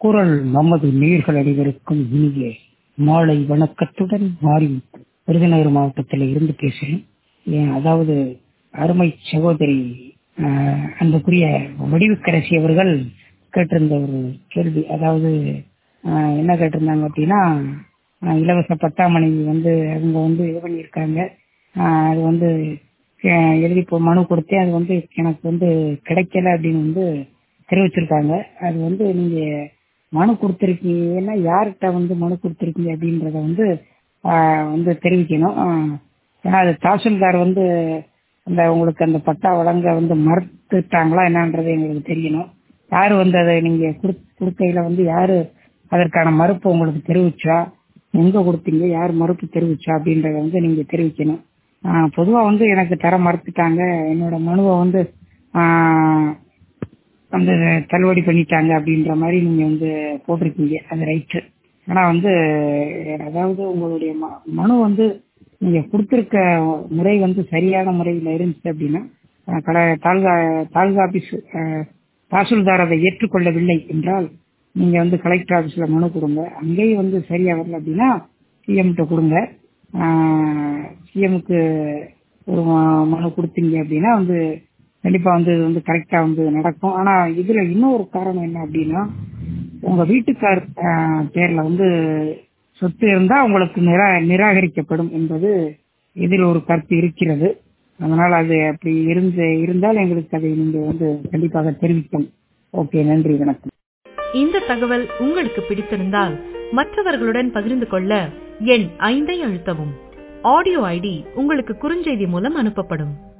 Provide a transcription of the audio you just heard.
குரல் நமது நேர்கள் அனைவருக்கும் இனிய மாலை வணக்கத்துடன் மாறி விருதுநகர் மாவட்டத்தில் இருந்து பேசுகிறேன் ஏன் அதாவது அருமை சகோதரி ஆஹ், அன்புக்குரிய வடிவுக்கரசி அவர்கள் கேட்டிருந்த ஒரு கேள்வி அதாவது ஆஹ், என்ன கேட்டிருந்தாங்க அப்படின்னா ஆஹ், இலவச பட்டாமணி வந்து அவங்க வந்து இது பண்ணியிருக்காங்க ஆஹ், அது வந்து ஆஹ், எழுதி இப்போ மனு கொடுத்தேன் அது வந்து எனக்கு வந்து கிடைக்கல அப்படின்னு வந்து தெரிவிச்சிருக்காங்க அது வந்து நீங்க மனு கொடுத்துருக்கீங்கன்னா யார்கிட்ட வந்து மனு கொடுத்துருக்கீங்க அப்படின்றத வந்து ஆஹ், வந்து தெரிவிக்கணும் ஆஹ், ஏன்னா அது தாசில்தார் வந்து அந்த உங்களுக்கு அந்த பட்டா வழங்க வந்து மறுத்துட்டாங்களா என்னன்றது எங்களுக்கு தெரியணும் யார் வந்து அதை நீங்க குடுத்- கொடுக்கையில வந்து யாரு அதற்கான மறுப்பு உங்களுக்கு தெரிவிச்சா எங்க கொடுத்தீங்க யார் மறுப்பு தெரிவிச்சா அப்படின்றத வந்து நீங்க தெரிவிக்கணும் ஆஹ், பொதுவா வந்து எனக்கு தர மறுத்துட்டாங்க என்னோட மனுவை வந்து ஆஹ், வந்து தள்ளுபடி பண்ணிட்டாங்க அப்படின்ற மாதிரி நீங்க வந்து போட்டிருக்கீங்க அது ரைட்டு ஆனா வந்து அதாவது உங்களுடைய ம- மனு வந்து நீங்க கொடுத்திருக்க முறை வந்து சரியான முறையில் இருந்துச்சு அப்படின்னா அஹ், கல தாலுகா தாலுகா ஆபீஸ் அஹ், தாசில்தார் அதை ஏற்றுக்கொள்ளவில்லை என்றால் நீங்க வந்து கலெக்டர் ஆபீஸ்ல மனு கொடுங்க அங்கேயும் வந்து சரியா வரல அப்படின்னா சிஎம் கிட்ட கொடுங்க சிஎம்க்கு ஒரு ம- மனு கொடுத்தீங்க அப்படின்னா வந்து கண்டிப்பா வந்து இது வந்து கரெக்டா வந்து நடக்கும் ஆனா இதுல இன்னொரு காரணம் என்ன அப்படின்னா உங்க வீட்டுக்கார் ஆஹ், பேர்ல வந்து சொத்து இருந்தா உங்களுக்கு நிரா நிராகரிக்கப்படும் என்பது இதில் ஒரு கருத்து இருக்கிறது அதனால் அது அப்படி இருந்து இருந்தால் எங்களுக்கு அதை நீங்க வந்து கண்டிப்பாக தெரிவிக்கும் ஓகே நன்றி வணக்கம் இந்த தகவல் உங்களுக்கு பிடித்திருந்தால் மற்றவர்களுடன் பகிர்ந்து கொள்ள எண் ஐந்தை அழுத்தவும் ஆடியோ ஐடி உங்களுக்கு குறுஞ்செய்தி மூலம் அனுப்பப்படும்